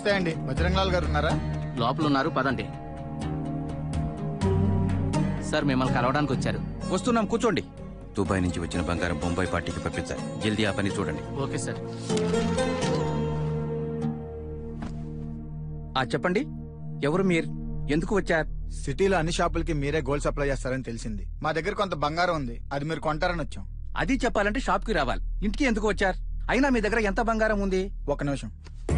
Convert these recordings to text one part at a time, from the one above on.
నమస్తే అండి బజరంగలాల్ గారు ఉన్నారా లోపల ఉన్నారు పదండి సార్ మిమ్మల్ని కలవడానికి వచ్చారు వస్తున్నాం కూర్చోండి దుబాయ్ నుంచి వచ్చిన బంగారం బొంబాయి పార్టీకి పంపించాలి జల్దీ ఆ పని చూడండి ఓకే సార్ ఆ చెప్పండి ఎవరు మీరు ఎందుకు వచ్చారు సిటీలో అన్ని షాపులకి మీరే గోల్డ్ సప్లై చేస్తారని తెలిసింది మా దగ్గర కొంత బంగారం ఉంది అది మీరు కొంటారని వచ్చాం అది చెప్పాలంటే షాప్ కి రావాలి ఇంటికి ఎందుకు వచ్చారు అయినా మీ దగ్గర ఎంత బంగారం ఉంది ఒక నిమిషం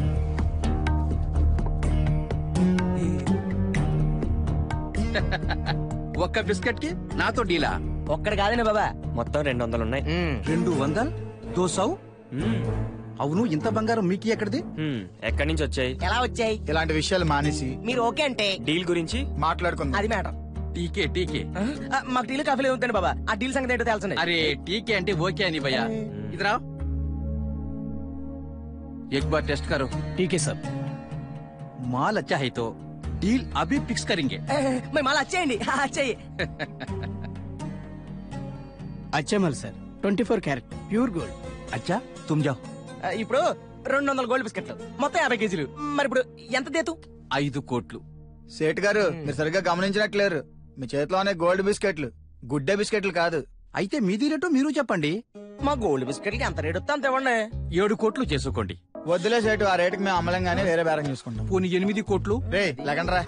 ఒక్క బిస్కెట్ కి నాతో డీలా ఒక్కడి కాదండి బాబా మొత్తం రెండు వందలు ఉన్నాయి రెండు వందలు దోసవు అవును ఇంత బంగారం మీకు ఎక్కడిది ఎక్కడి నుంచి వచ్చాయి ఎలా వచ్చాయి ఇలాంటి విషయాలు మానేసి మీరు ఓకే అంటే డీల్ గురించి మాట్లాడుకుందాం అది మ్యాటర్ టీకే టీకే మాకు టీలు కాఫీలు అవుతాను బాబా ఆ డీల్ సంగతి ఏంటో తెలుసండి అరే టీకే అంటే ఓకే అని భయ్యా ఇదరా एक बार टेस्ट करो టీకే సార్ माल अच्छा है तो डील अभी फिक्स करेंगे మరి మళ్ళీ వచ్చేయండి వచ్చేయి అచ్చేమల్ sir twenty four carat pure gold अच्छा तुम जाओ ఇప్పుడు రెండు వందల గోల్డ్ బిస్కెట్లు మొత్తం యాభై కేజీలు మరి ఇప్పుడు ఎంత దేతు ఐదు కోట్లు సేట్ గారు మీరు సరిగ్గా గమనించినట్లేరు మీ చేతిలోనే గోల్డ్ బిస్కెట్లు గుడ్డే బిస్కెట్లు కాదు అయితే మీది రేటు మీరు చెప్పండి మా గోల్డ్ బిస్కెట్లకి ఎంత రేట్ వస్తే అంత ఇవ్వండి ఏడు కోట్లు చేసుకోండి వద్దులే సేటు ఆ రేటుకి మేము అమ్మలం గానీ వేరే బేరం చూసుకుంటాం పోనీ ఎనిమిది కోట్లు రే లేకండ్రా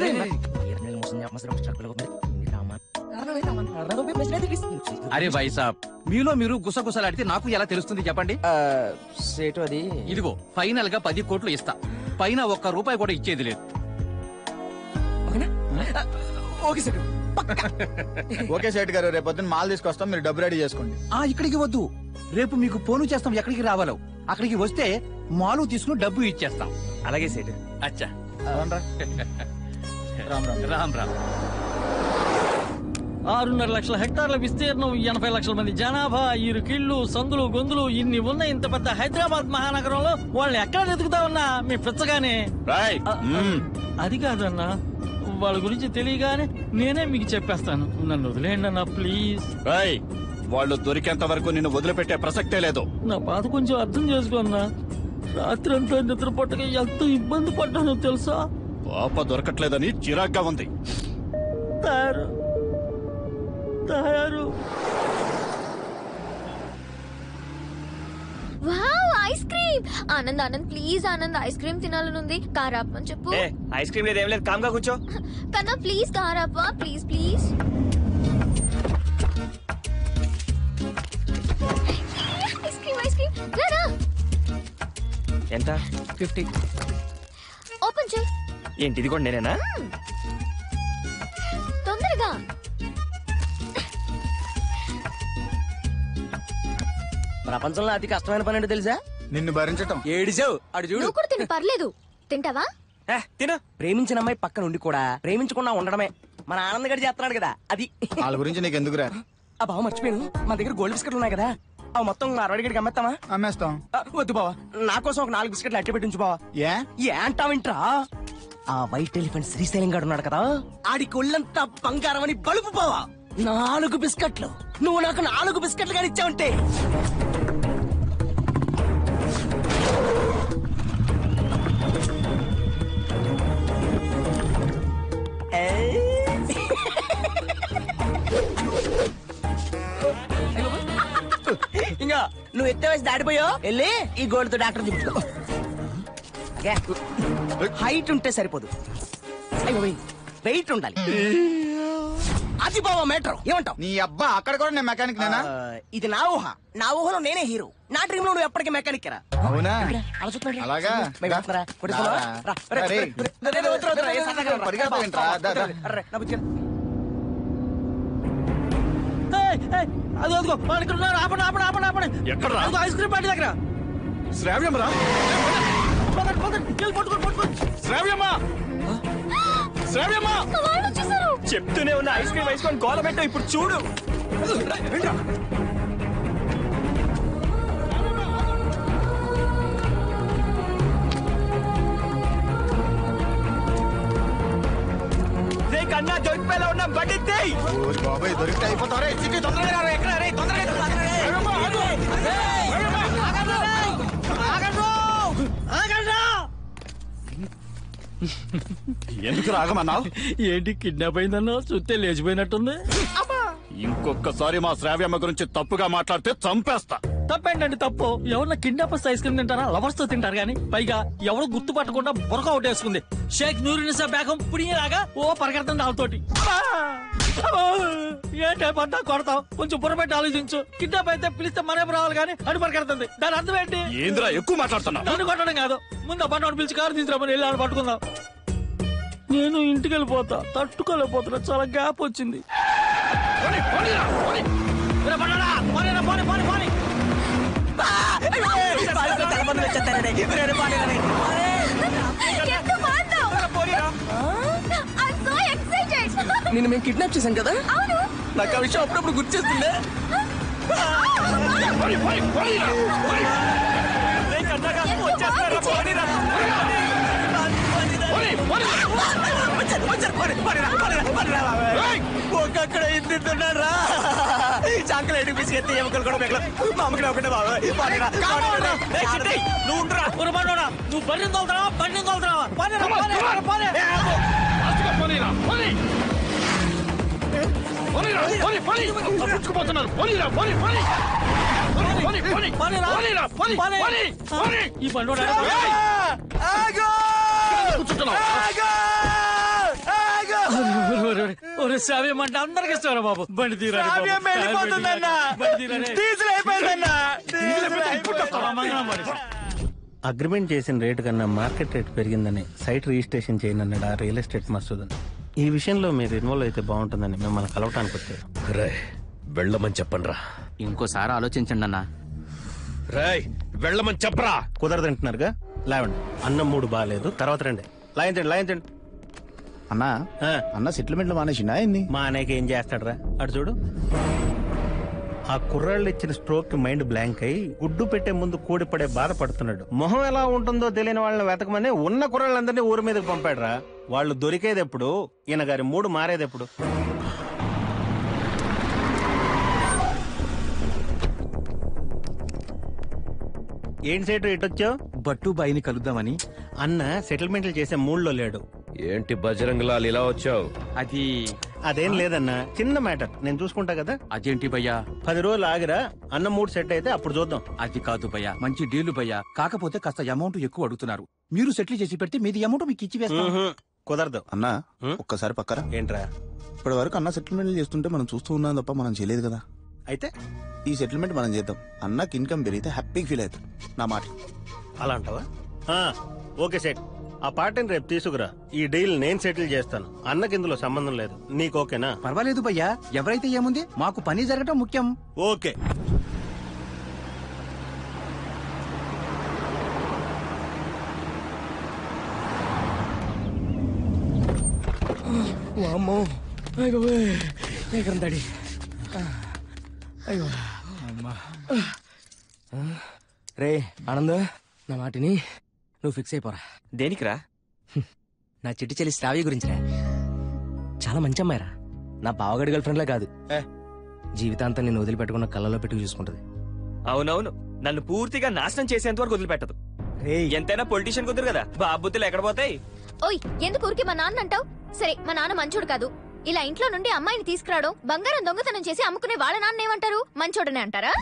అరే భాయ్ సాబ్ మీలో మీరు గుసగుసలాడితే నాకు ఎలా తెలుస్తుంది చెప్పండి సేటు అది ఇదిగో ఫైనల్ గా పది కోట్లు ఇస్తా పైన ఒక్క రూపాయి కూడా ఇచ్చేది లేదు ఓకేనా ఆ, ఓకే సేటు ఓకే సేట్ గారు రేపు పొద్దున్న మాల్ తీసుకొస్తాం మీరు డబ్బు రెడీ చేసుకోండి ఆ ఇక్కడికి వద్దు రేపు మీకు ఫోను చేస్తాం ఎక్కడికి రావాలో అక్కడికి వస్తే మాలు తీసుకుని డబ్బు ఇచ్చేస్తాం అలాగే సేటు అచ్చా అవునరా? రామ్ రామ్ రామ్ రామ్ ఆరున్నర లక్షల హెక్టార్ల విస్తీర్ణం ఎనభై లక్షల మంది జనాభా ఇరుకిళ్ళు సందులు గొంతులు ఇన్ని ఉన్న ఇంత పెద్ద హైదరాబాద్ మహానగరంలో వాళ్ళని ఎక్కడ వెతుకుతా ఉన్నా మీ పిచ్చగానే ఆ, అది కాదన్నా వాళ్ళ గురించి తెలియగానే నేనే మీకు చెప్పేస్తాను నన్ను వదిలేయండి అన్న ప్లీజ్ వాళ్ళు దొరికేంత వరకు నిన్ను వదిలిపెట్టే ప్రసక్తే లేదు నా బాధ కొంచెం అర్థం చేసుకోన్నా రాత్రి అంతా నిద్ర పట్టక ఎంత ఇబ్బంది పడ్డానో తెలుసా పాప దొరకట్లేదని చిరాగ్గా ఉంది తయారు తయారు wow ice cream Anand Anand please Anand ice cream తినాలనుంది కారాపని చెప్పు ఏ ఐస్ క్రీమ్ లేదు ఏం లేదు కామ్గా కూర్చో కన్నా ప్లీజ్ కారాపా please please ice cream ice cream రారా ఎంత ఫిఫ్టీ ఓపెన్ చేయి ఏంటి ఇది కూడా నేనేనా తొందరగా ప్రపంచంలో అతి కష్టమైన పని ఏంటో తెలుసా నిన్ను భరించటం ఏడిసావు అడు చూడు నువ్వు కూడా తిను పర్లేదు తింటావా ఏ, తిను ప్రేమించిన అమ్మాయి పక్కన ఉండి కూడా ప్రేమించకుండా ఉండడమే మన ఆనంద్ గడి చేస్తున్నాడు కదా అది వాళ్ళ గురించి నీకు ఎందుకురా ఆ బావ మర్చిపోయాను మన దగ్గర గోల్డ్ బిస్కెట్లు ఉన్నాయి కదా అవి మొత్తం అరవై గడికి అమ్మేస్తామా అమ్మేస్తాం ఆ, వద్దు బావా నా కోసం ఒక నాలుగు బిస్కెట్లు అట్టి పెట్టించు బావా ఏ ఏంటావింట్రా ఆ వైట్ ఎలిఫెంట్ శ్రీశైలం గాడు ఉన్నాడు కదా ఆడికి ఒళ్ళంతా బంగారం అని బలుపు పోవా నాలుగు బిస్కెట్లు నువ్వు నాకు నాలుగు బిస్కెట్లు కానీ ఇచ్చావంటే ఇంకా నువ్వు ఎత్తే వయసు దాటిపోయావు వెళ్ళి ఈ గోల్డ్ తో డాక్టర్ చూపించుకో హైట్ ఉంటే సరిపోదు వెయిట్ ఉండాలి అది బావా మేటర్ ఏమంటావు నీ అబ్బా అక్కడ కూడా నేను మెకానిక్ నేనా ఇది నా ఊహ నా ఊహలో నేనే హీరో నా డ్రీమ్ లో నువ్వు ఎప్పటికీ మెకానిక్ రా అవునా అలా చూస్తున్నాడు. అలాగా? భయం వేస్తుందిరా? కొట్టేస్తావా? రా. రా. రే, రా, రే. రే, రే, రే, వద్దురా, వద్దురా, ఏ సరదాగా రా. పరిగెడతావేంట్రా? దా, దా. అర్రే, నా బుజ్జిగా. ఏయ్, ఏయ్, అదిగో అదిగో వాళ్ళు ఇక్కడ ఉన్నారు ఆపండి ఆపండి ఆపండి ఆపండి ఎక్కడ్రా? అదిగో ఐస్ క్రీమ్ పార్టీ దగ్గర శ్రావ్యం రా పదండి పదండి వెళ్ళి పట్టుకోండి పట్టుకోండి శ్రావ్యమ్మా శ్రావ్యమ్మా మా వాళ్ళు వచ్చేసారు చెప్తూనే ఉన్న ఐస్ క్రీమ్ వేసుకొని గోల పెట్టు ఇప్పుడు చూడు రే కన్నా దొరికిపోయేలా ఉన్న బండి తీయ్. ఓ బాబాయ్ దొరికితే అయిపోతావు రే చిట్టి తొందరగా రా, రా, ఎక్కడ రే తొందరగా రా. శ్రావ్యమ్మా, ఆగు. శ్రావ్యమ్మా. ఎందుకు రాగమన్నావు ఏంటి కిడ్నాప్ అయిందన్నా చూస్తే లేచిపోయినట్టుంది ఇంకొకసారి మా శ్రావ్యమ్మ గురించి తప్పుగా మాట్లాడితే చంపేస్తా తప్పేంటండి తప్పు ఎవరన్నా కిడ్నాపర్స్ ఐస్ క్రీమ్ తింటారా లవర్స్ తో తింటారు కానీ పైగా ఎవరు గుర్తు పట్టకుండా బురక అవుట్ వేసుకుంది షేక్ నూరినిసా బేగం పుడియేలాగా ఓ పరిగెడుతుంది వాళ్ళతోటి ఏంటే పడ్డా కొడతావు కొంచెం బుర్రపెట్టి ఆలోచించు కిడ్నాప్ అయితే పిలిస్తే మనమే రావాలి కానీ అడు పరిగెడుతుంది దాని అర్థం ఏంటి ఏంద్రా ఎక్కువ మాట్లాడుతున్నావు నన్ను కొట్టడం కాదు ముందు ఆ పన్ను పిలిచి కారు తీసుకురామని వెళ్ళి ఆడ పట్టుకుందాం నేను ఇంటికి వెళ్ళిపోతా తట్టుకోలేకపోతున్నా చాలా గ్యాప్ వచ్చింది ఒరే బండోడా, పోనీరా, పోనీ, పోనీ, పోనీ. ఎంత బాగుందో I'm so excited. నిన్ను మేము కిడ్నాప్ చేశాం కదా అవును నాకు ఆ విషయం అప్పుడప్పుడు గుర్తు చేస్తుండే ఎంత బాగుంది ఒక్కక్కడ ఇంత తిన్నారా చాకలేడు బిస్కెట్ ఎముకలు కూడా మిగల మా అమ్మకి ఒకటే బాబా నువ్వు ఉండరా ఒరే బండోడా, నువ్వు బండి తోలుతావా బండి తోలుతావా పోనీరా, పోనీ, పోనీ, పోనీ. పోనీరా, పోనీ. ఈ బండోడా ఒరే సావ్యం అంటే అందరికి ఇస్తారా బాబు బండి తీరా బండి తీరా అగ్రిమెంట్ చేసిన రేటు కన్నా మార్కెట్ రేట్ పెరిగిందని సైట్ రిజిస్ట్రేషన్ చేయను అన్నాడు ఆ రియల్ ఎస్టేట్ మసూదన్ ఈ విషయంలో మీరు ఇన్వాల్వ్ అయితే బాగుంటుందని మిమ్మల్ని కలవటానికి వచ్చారు రాయ్ వెళ్ళమని చెప్పండి ఇంకోసారి ఆలోచించండి అన్నా రాయ్ వెళ్ళమని చెప్పరా కుదరదంటున్నారుగా లేవండి అన్నం మూడు బాగాలేదు తర్వాత రండి లాయించండి లాయించండి అన్నా ఆ, అన్న సెటిల్మెంట్లు మానేసిండా ఏంది మా అనేక ఏం చేస్తాడరా అటు చూడు ఆ కుర్రాళ్ళు ఇచ్చిన స్ట్రోక్ కి మైండ్ బ్లాంక్ అయి గుడ్డు పెట్టే ముందు కూడిపడే బాధపడుతున్నాడు మొహం ఎలా ఉంటుందో తెలియని వాళ్ళని వెతకమని ఉన్న కుర్రాళ్ళందరినీ ఊరి మీదకి పంపాడురా వాళ్ళు దొరికేది ఎప్పుడు ఈయన గారి మూడు మారేది ఎప్పుడు ఏంటి సేటు ఇటొచ్చావు బట్టు బాయిని కలుద్దామని అన్న సెటిల్మెంట్లు చేసే మూడ్లో లేడు ఏంటి బజరంగ్ లాల్ ఇలా వచ్చావు అది అదేం లేదన్నా చిన్న మ్యాటర్ నేను చూసుకుంటా కదా అదేంటి భయ్యా పది రోజులు ఆగిరా అన్న మూడు సెట్ అయితే అప్పుడు చూద్దాం అది కాదు భయ్యా మంచి డీలు భయ్యా కాకపోతే కాస్త అమౌంట్ ఎక్కువ అడుగుతున్నారు మీరు సెటిల్ చేసి పెడితే మీది అమౌంట్ మీకు ఇచ్చి వేస్తాం మ్హూ. కుదరదు అన్నా హ్మ్? ఒక్కసారి పక్కరా ఏంట్రా ఇప్పటి వరకు అన్న సెటిల్మెంట్ చేస్తుంటే మనం చూస్తూ ఉన్నాం తప్ప మనం చేయలేదు కదా అయితే ఈ సెటిల్మెంట్ మనం చేద్దాం అన్నకి ఇన్కమ్ పెరిగితే హ్యాపీగా ఫీల్ అవుతాం నా మాట అలా అంటావా ఆ, ఓకే సెట్ ఆ పార్టీని రేపు తీసుకురా ఈ డీల్ నేను సెటిల్ చేస్తాను అన్నకి ఇందులో సంబంధం లేదు నీకు ఓకేనా పర్వాలేదు భయ్యా ఎవరైతే ఏముంది మాకు పని జరగటం ముఖ్యం ఓకే వామ్మో అయ్యో ఎక్కడ తడి అయ్యో రే ఆనంద్ నా మాటిని నువ్వు ఫిక్స్ అయిపోరా దేనికిరా నా చిట్టి చెల్లి శ్రావ్య గురించిరా చాలా మంచి అమ్మాయిరా నా బావగడి గర్ల్ ఫ్రెండ్లా కాదు ఏ. జీవితాంతం నేను వదిలిపెట్టుకున్న కళ్ళలో పెట్టుకు చూసుకుంటది అవునవును నన్ను పూర్తిగా నాశనం చేసేంత వరకు వదిలిపెట్టదు ఎంతైనా పొలిటీషియన్ కుదురు కదా బాబుతులు ఎక్కడ పోతాయి ఓయ్ ఎందుకు ఊరికి మా నాన్న అంటావు సరే మా నాన్న మంచోడు కాదు ఇలా ఇంట్లో నుండి అమ్మాయిని తీసుకురావడం బంగారం దొంగతనం చేసి అమ్ముకునే వాళ్ళ నాన్న ఏమంటారు మంచోడనే అంటారా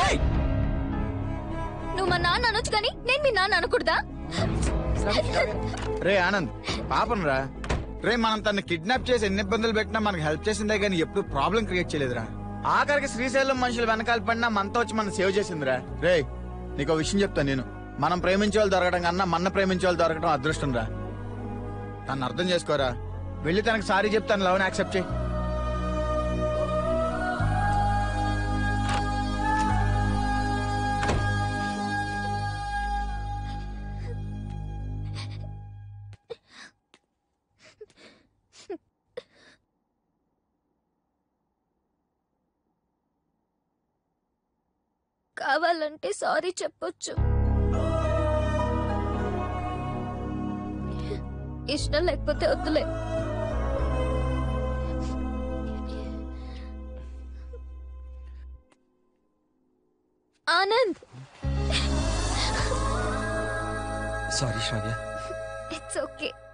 నువ్వు మా నాన్న అనొచ్చు కానీ నేను మీ నాన్న అనకూడదా రే ఆనంద్ పాపం రా రే మనం తను కిడ్నాప్ చేసి ఎన్ని ఇబ్బందులు పెట్టినా మనకి హెల్ప్ చేసిందే గానీ ఎప్పుడు ప్రాబ్లం క్రియేట్ చేయలేదురా ఆఖరికి శ్రీశైలం మనుషులు వెనకాల పడినా మనతో వచ్చి మనం సేవ్ చేసిందిరా రే నీకు విషయం చెప్తాను నేను మనం ప్రేమించే వాళ్ళు దొరకడం కన్నా మన ప్రేమించే వాళ్ళు దొరకడం అదృష్టం రా తను అర్థం చేసుకోరా వెళ్ళి తనకి సారీ చెప్తాను లవ్ యాక్సెప్ట్ చేయి కావాలంటే సారీ చెప్పొచ్చు ఇష్టం లేకపోతే వద్దులే Anand sorry Shravya it's okay